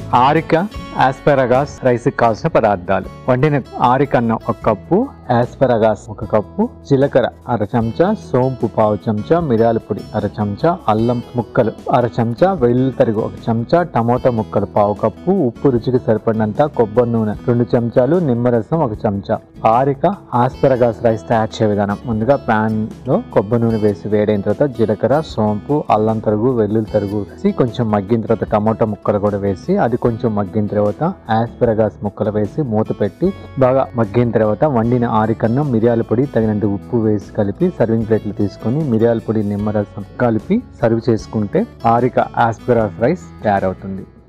ఆరిక ఆస్పెరగాస్ rice కావాల్సిన పదార్థాలు వండిన ఆరిక అన్నం ఒక కప్పు ఆస్పెరగాస్ ఒక కప్పు జీలకర్ర అర చెంచా సోంపు పావు చెంచా మిరియాల పొడి అర చెంచా అల్లం ముక్కలు అర చెంచా వెల్లుల్లి తరుగు ఒక చెంచా టమోటా ముక్కలు పావు కప్పు ఉప్పు రుచికి సరిపడినంత కొబ్బరి నూనె రెండు చెంచాలు నిమ్మరసం ఒక చెంచా ఆరిక ఆస్పెరగాస్ రైస్ తయారు చేసే విధానం ముందుగా ప్యాన్ లో కొబ్బరి నూనె వేసి వేడైన తర్వాత జీలకర్ర సోంపు అల్లం తరుగు వెల్లుల్లి తరుగు వేసి కొంచెం మగ్గిన తర్వాత టమోటా ముక్కలు కూడా వేసి అది కొంచెం మగ్గిన తర్వాత ఆస్పెరగాస్ ముక్కలు వేసి మూత పెట్టి బాగా మగ్గిన తర్వాత వండిన ఆరికన్నం మిరియాల పొడి తగినంత ఉప్పు వేసి కలిపి సర్వింగ్ ప్లేట్లు తీసుకొని మిరియాల పొడి నిమ్మరసం కలిపి సర్వ్ చేసుకుంటే ఆరిక ఆస్పెరాస్ రైస్ తయారవుతుంది